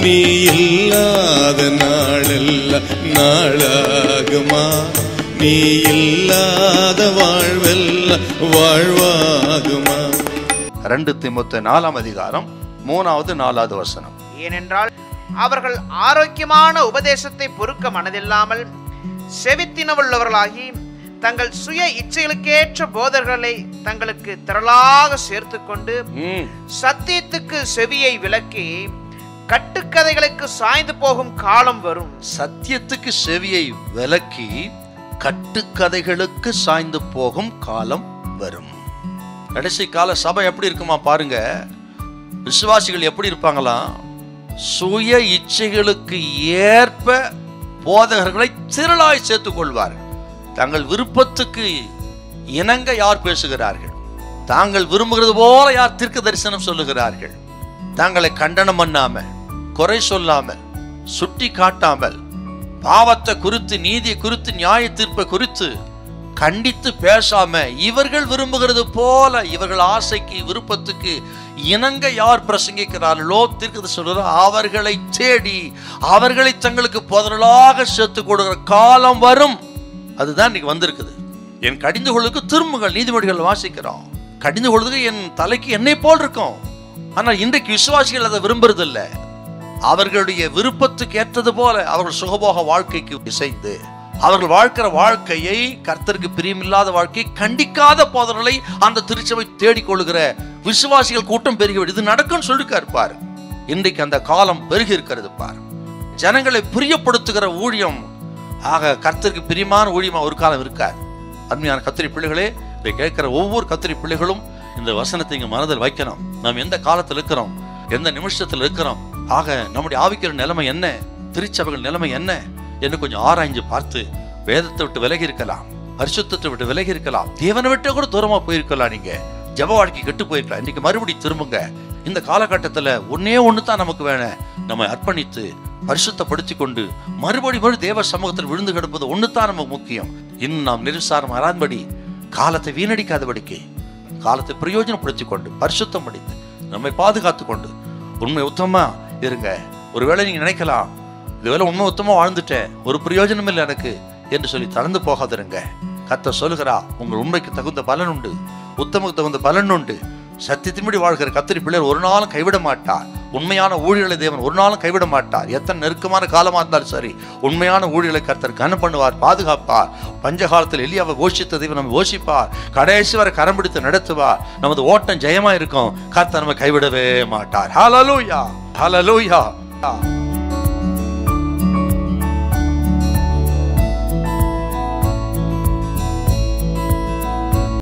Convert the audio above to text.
நீ இல்லாத நாளெல்லாம் நாளாகுமா நீ இல்லாத வாழ்வெல்லாம் வாழ்வாகுமா ரெண்டு திமுத்த நாலாம் அதிகாரம் மூணாவது நாலாவது வசனம் ஏனென்றால் அவர்கள் ஆரோக்கியமான உபதேசத்தை பொறுக்க மனதில்லாமல் செவித்தினவுள்ளவர்களாகி தங்கள் சுய இச்சைகளுக்கேற்ற போதர்களை தங்களுக்கு திரளாக சேர்த்துக்கொண்டு ம், சத்தியத்துக்கு செவியை விலக்கி கட்டுக்கதைகளுக்கு சாய்ந்து போகும் காலம் வரும் சத்தியத்துக்கு செவியை விலக்கி கட்டுக்கதைகளுக்கு சாய்ந்து போகும் காலம் வரும் கடைசி கால சபை எப்படி இருக்குமா பாருங்க விசுவாசிகள் எப்படி இருப்பாங்களாம் சுய இச்சைகளுக்கு ஏற்ப போதகர்களை திரளாய் சேர்த்துக் கொள்வார்கள் தங்கள் விருப்பத்துக்கு இணங்க யார் பேசுகிறார்கள் தாங்கள் விரும்புகிறது போல யார் தீர்க்க தரிசனம் சொல்லுகிறார்கள் தாங்களை கண்டனம் பண்ணாம குறை சொல்லாமல் சுட்டி காட்டாமல் பாவத்தை குறித்து நீதியை குறித்து நியாய தீர்ப்பை குறித்து கண்டித்து பேசாம இவர்கள் விரும்புகிறது போல இவர்கள் ஆசைக்கு விருப்பத்துக்கு இணங்க யார் பிரசங்கிக்கிறார்களோ தீர்க்கது சொல்கிறார் அவர்களை தேடி அவர்களை தங்களுக்கு புதலாக சேர்த்து கொடுக்கிற காலம் வரும் அதுதான் இன்னைக்கு வந்திருக்குது என் கடிந்து கொள்ளுக்கு திரும்புகள் நீதிமொழிகள் வாசிக்கிறோம் கடிந்து கொள்ளுக்கு என் தலைக்கு என்னை போல் இருக்கும் ஆனால் இன்றைக்கு விசுவாசிகள் அதை விரும்புறதில்ல அவர்களுடைய விருப்பத்துக்கு ஏற்றது போல அவர்கள் சுகபோக வாழ்க்கைக்கு இசைந்து அவர்கள் வாழ்க்கிற வாழ்க்கையை கர்த்தருக்கு பிரியமில்லாத வாழ்க்கையை கண்டிக்காத போதர்களை அந்த திருச்சபை தேடிக்கொள்கிற விசுவாசிகள் கூட்டம் பெருகி இது நடக்கும்னு சொல்லிருக்காரு பாரு இன்றைக்கு அந்த காலம் பெருகி இருக்கிறது பாரு ஜனங்களை பிரியப்படுத்துகிற ஊழியம் ஆக கர்த்தருக்கு பிரியமான ஊழியமா ஒரு காலம் இருக்காது அருமையான கத்திரி பிள்ளைகளே இதை கேட்கிற ஒவ்வொரு கத்திரி பிள்ளைகளும் இந்த வசனத்தை இங்க மனதில் வைக்கணும் நாம் எந்த காலத்தில் இருக்கிறோம் எந்த நிமிஷத்தில் இருக்கிறோம் ஆக நம்முடைய ஆவிக்கிற நிலைமை என்ன திருச்சபைகள் நிலைமை என்ன என்று கொஞ்சம் ஆராய்ஞ்சு பார்த்து வேதத்தை விட்டு விலகி இருக்கலாம் பரிசுத்தத்தை விட்டு விலகி இருக்கலாம் தேவனை விட்டு கூட தூரமா போயிருக்கலாம் நீங்க ஜப வாழ்க்கை கெட்டு போயிருக்கலாம் இன்னைக்கு மறுபடி திரும்புங்க இந்த காலகட்டத்துல ஒன்னே ஒண்ணு தான் நமக்கு வேணும் நம்ம அர்ப்பணித்து பரிசுத்தப்படுத்தி கொண்டு மறுபடி மறு தேவ சமூகத்தில் விழுந்து கிடப்பது ஒண்ணு தான் நமக்கு முக்கியம் இன்னும் நாம் நிருசாரம் அறான்படி காலத்தை வீணடிக்காதபடிக்கு காலத்தை பிரயோஜனப்படுத்திக் கொண்டு பரிசுத்தம் படித்து நம்மை பாதுகாத்து கொண்டு உண்மை உத்தமமா இருங்க ஒருவேளை நீங்க நினைக்கலாம் இதுவேளை உண்மை உத்தமா வாழ்ந்துட்டேன் ஒரு பிரயோஜனம் இல்லை எனக்கு என்று சொல்லி தளர்ந்து போகாதிருங்க கர்த்தர் சொல்லுகிறா உங்கள் உண்மைக்கு தகுந்த பலன் உண்டு உத்தமக்கு தகுந்த பலன் உண்டு சத்தியத்தின்படி வாழ்கிற கத்திரி பிள்ளையர் ஒரு நாளும் கைவிட மாட்டார் உண்மையான ஊழியர்களை தேவன் ஒரு நாளும் கைவிட மாட்டார் எத்தனை நெருக்கமான காலமா இருந்தாலும் சரி உண்மையான ஊழியர்களை கர்த்தர் கனம் பண்ணுவார் பாதுகாப்பார் பஞ்ச காலத்தில் எலியாவை போஷித்த தெய்வம் நம்ம போஷிப்பார் கடைசி வரை கரம் பிடித்து நடத்துவார் நமது ஓட்டம் ஜெயமா இருக்கும் கர்த்தர் நம்ம கைவிடவே மாட்டார் ஹalleluya ஹalleluya